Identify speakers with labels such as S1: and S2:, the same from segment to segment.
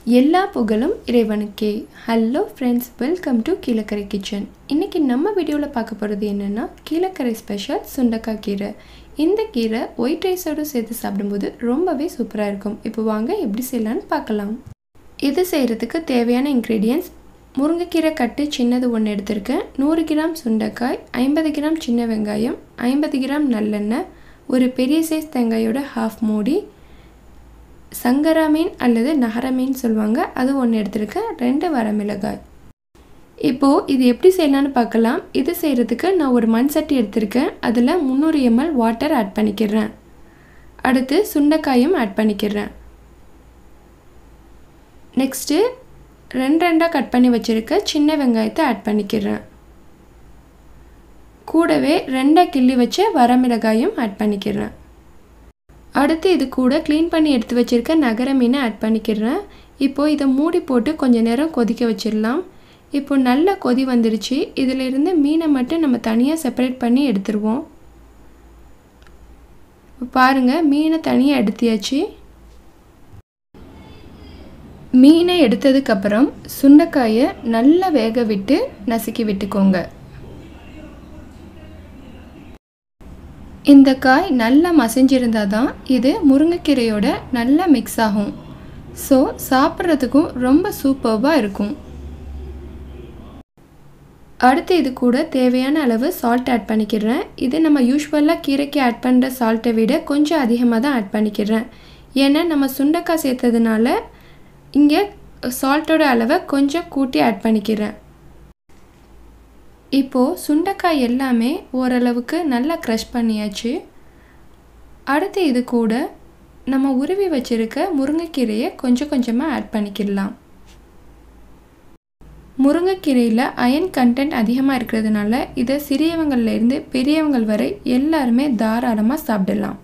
S1: எல்லா புகழும் இறைவனுக்கே hello friends welcome to Keelakarai kitchen இன்றைக்கி நம்ம வீடியோவில் பார்க்க போகிறது என்னென்னா கீழக்கரை ஸ்பெஷல் சுண்டக்காய் கீரை இந்த கீரை ஒயிட் ரைஸோடு சேர்த்து சாப்பிடும்போது ரொம்பவே சூப்பராக இருக்கும் இப்போ வாங்க எப்படி செய்யலான்னு பார்க்கலாம் இது செய்கிறதுக்கு தேவையான இன்க்ரீடியன்ஸ் முருங்கைக்கீரை கட்டு சின்னது ஒன்று எடுத்திருக்கேன் நூறு கிராம் சுண்டைக்காய் ஐம்பது கிராம் சின்ன வெங்காயம் ஐம்பது கிராம் நல்லெண்ணெய் ஒரு பெரிய சைஸ் தேங்காயோட ஹாஃப் மூடி சங்கரா மீன் அல்லது நகர மீன் சொல்லுவாங்க அது ஒன்று எடுத்திருக்கேன் ரெண்டு வரமிளகாய் இப்போது இது எப்படி செய்யலான்னு பார்க்கலாம் இது செய்கிறதுக்கு நான் ஒரு மண் சட்டி எடுத்திருக்கேன் அதில் முந்நூறு எம்எல் வாட்டர் ஆட் பண்ணிக்கிறேன் அடுத்து சுண்டைக்காயும் ஆட் பண்ணிக்கிறேன் நெக்ஸ்ட்டு ரெண்டு ரெண்டாக கட் பண்ணி வச்சுருக்க சின்ன வெங்காயத்தை ஆட் பண்ணிக்கிறேன் கூடவே ரெண்டாக கிள்ளி வச்ச வரமிளகாயும் ஆட் பண்ணிக்கிறேன் அடுத்து இது கூட க்ளீன் பண்ணி எடுத்து வச்சுருக்க நகர மீனை ஆட் பண்ணிக்கிறேன் இப்போது இதை மூடி போட்டு கொஞ்சம் நேரம் கொதிக்க வச்சிடலாம் இப்போ நல்ல கொதி வந்துருச்சு இதில் இருந்து மீனை மட்டும் நம்ம தனியாக செப்பரேட் பண்ணி எடுத்துருவோம் பாருங்கள் மீனை தனியாக எடுத்தியாச்சு மீனை எடுத்ததுக்கப்புறம் சுண்டைக்காயை நல்லா வேக விட்டு நசுக்கி விட்டுக்கோங்க இந்த காய் நல்லா மசிஞ்சிருந்தால் தான் இது முருங்கைக்கீரையோட நல்லா மிக்ஸ் ஆகும் ஸோ சாப்பிட்றதுக்கும் ரொம்ப சூப்பர்வாக இருக்கும் அடுத்து இது கூட தேவையான அளவு சால்ட் ஆட் பண்ணிக்கிறேன் இது நம்ம யூஸ்வலாக கீரைக்கு ஆட் பண்ணுற சால்ட்டை விட கொஞ்சம் அதிகமாக தான் ஆட் பண்ணிக்கிறேன் ஏன்னா நம்ம சுண்டைக்காய் சேர்த்ததுனால இங்கே சால்ட்டோட அளவை கொஞ்சம் கூட்டி ஆட் பண்ணிக்கிறேன் இப்போது சுண்டைக்காய் எல்லாமே ஓரளவுக்கு நல்லா க்ரஷ் பண்ணியாச்சு அடுத்து இது கூட நம்ம உருவி வச்சுருக்க முருங்கைக்கீரையை கொஞ்சம் கொஞ்சமாக ஆட் பண்ணிக்கிடலாம் முருங்கைக்கீரையில் அயன் கண்டென்ட் அதிகமாக இருக்கிறதுனால இதை சிறியவங்கள்லேருந்து பெரியவங்கள் வரை எல்லாருமே தாராளமாக சாப்பிடலாம்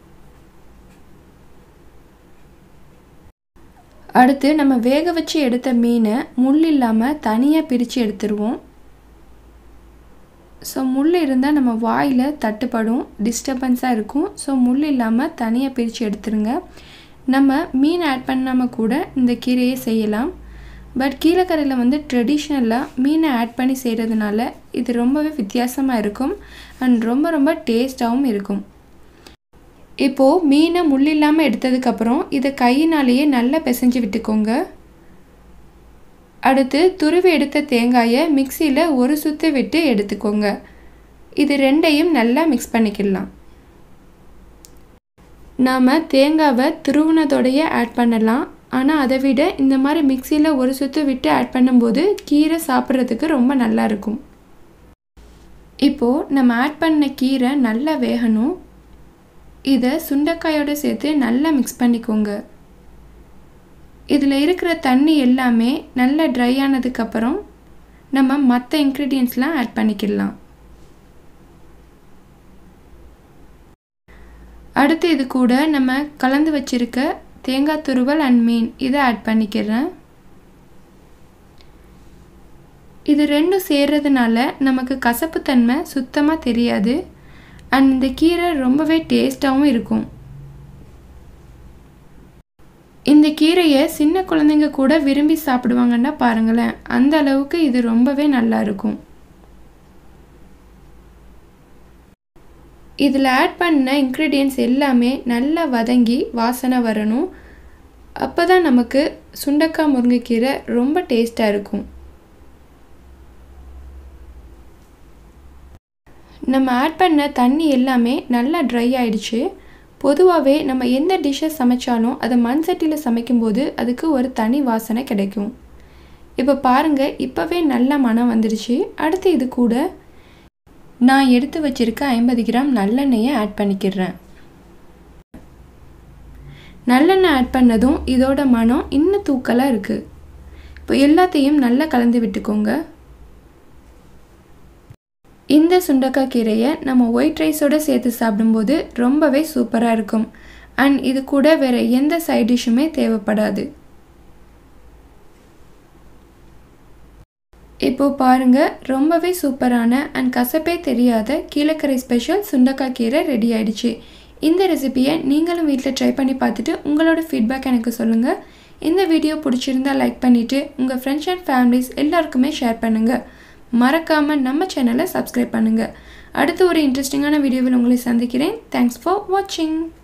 S1: அடுத்து நம்ம வேக வச்சு எடுத்த மீனை முள் இல்லாமல் தனியாக பிரித்து எடுத்துருவோம் ஸோ முள் இருந்தால் நம்ம வாயில் தட்டுப்படும் டிஸ்டர்பன்ஸாக இருக்கும் ஸோ முள் இல்லாமல் தனியாக பிரித்து எடுத்துருங்க நம்ம மீன் ஆட் பண்ணாமல் கூட இந்த கீரையை செய்யலாம் பட் கீழக்கரையில் வந்து ட்ரெடிஷ்னலாக மீனை ஆட் பண்ணி செய்கிறதுனால இது ரொம்பவே வித்தியாசமாக இருக்கும் அண்ட் ரொம்ப ரொம்ப டேஸ்ட்டாகவும் இருக்கும் இப்போது மீனை முள் இல்லாமல் எடுத்ததுக்கப்புறம் இதை கையினாலேயே நல்லா பிசைஞ்சு விட்டுக்கோங்க அடுத்து துருவி எடுத்த தேங்காயை மிக்சியில் ஒரு சுத்து விட்டு எடுத்துக்கோங்க இது ரெண்டையும் நல்லா மிக்ஸ் பண்ணிக்கலாம் நாம் தேங்காவை துருவினதோடையே ஆட் பண்ணலாம் ஆனால் அதை விட இந்த மாதிரி மிக்சியில் ஒரு சுத்து விட்டு ஆட் பண்ணும்போது கீரை சாப்பிட்றதுக்கு ரொம்ப நல்லா இருக்கும் இப்போது நம்ம ஆட் பண்ண கீரை நல்லா வேகணும் இதை சுண்டைக்காயோடு சேர்த்து நல்லா மிக்ஸ் பண்ணிக்கோங்க இதில் இருக்கிற தண்ணி எல்லாமே நல்லா ட்ரை ஆனதுக்கப்புறம் நம்ம மற்ற இன்க்ரீடியன்ஸ்லாம் ஆட் பண்ணிக்கிடலாம் அடுத்து இது கூட நம்ம கலந்து வச்சுருக்க தேங்காய் துருவல் அண்ட் மீன் இதை ஆட் பண்ணிக்கிறேன் இது ரெண்டும் சேர்றதுனால நமக்கு கசப்புத்தன்மை சுத்தமாக தெரியாது அண்ட் இந்த கீரை ரொம்பவே டேஸ்ட்டாகவும் இருக்கும் இந்த கீரையை சின்ன குழந்தைங்க கூட விரும்பி சாப்பிடுவாங்கன்னா பாருங்களேன் அந்த அளவுக்கு இது ரொம்பவே நல்லா இருக்கும் இதில் ஆட் பண்ண இன்க்ரீடியன்ஸ் எல்லாமே நல்லா வதங்கி வாசனை வரணும் அப்போ தான் நமக்கு சுண்டக்காய் முருங்கைக்கீரை ரொம்ப டேஸ்ட்டாக இருக்கும் நம்ம ஆட் பண்ண தண்ணி எல்லாமே நல்லா ட்ரை ஆயிடுச்சு பொதுவாகவே நம்ம எந்த டிஷ்ஷை சமைச்சாலும் அதை மண் சட்டியில் சமைக்கும்போது அதுக்கு ஒரு தனி வாசனை கிடைக்கும் இப்போ பாருங்கள் இப்போவே நல்ல மனம் வந்துடுச்சு அடுத்து இது கூட நான் எடுத்து வச்சுருக்க ஐம்பது கிராம் நல்லெண்ணெயை ஆட் பண்ணிக்கிறேன் நல்லெண்ணெய் ஆட் பண்ணதும் இதோட மனம் இன்னும் தூக்கலாக இருக்குது இப்போ எல்லாத்தையும் நல்லா கலந்து விட்டுக்கோங்க இந்த சுண்டக்காய் கீரையை நம்ம ஒயிட் ரைஸோடு சேர்த்து சாப்பிடும்போது ரொம்பவே சூப்பராக இருக்கும் அண்ட் இது கூட வேறு எந்த சைட் டிஷ்ஷுமே தேவைப்படாது இப்போது பாருங்கள் ரொம்பவே சூப்பரான அண்ட் கசப்பே தெரியாத கீழக்கரை ஸ்பெஷல் சுண்டக்காய் கீரை ரெடி ஆயிடுச்சு இந்த ரெசிபியை நீங்களும் வீட்டில் ட்ரை பண்ணி பார்த்துட்டு உங்களோட ஃபீட்பேக் எனக்கு சொல்லுங்கள் இந்த வீடியோ பிடிச்சிருந்தா லைக் பண்ணிவிட்டு உங்கள் ஃப்ரெண்ட்ஸ் அண்ட் ஃபேமிலிஸ் எல்லாருக்குமே ஷேர் பண்ணுங்கள் மறக்காமல் நம்ம சேனலை சப்ஸ்கிரைப் பண்ணுங்கள் அடுத்து ஒரு இன்ட்ரெஸ்டிங்கான வீடியோவில் உங்களை சந்திக்கிறேன் தேங்க்ஸ் ஃபார் வாட்சிங்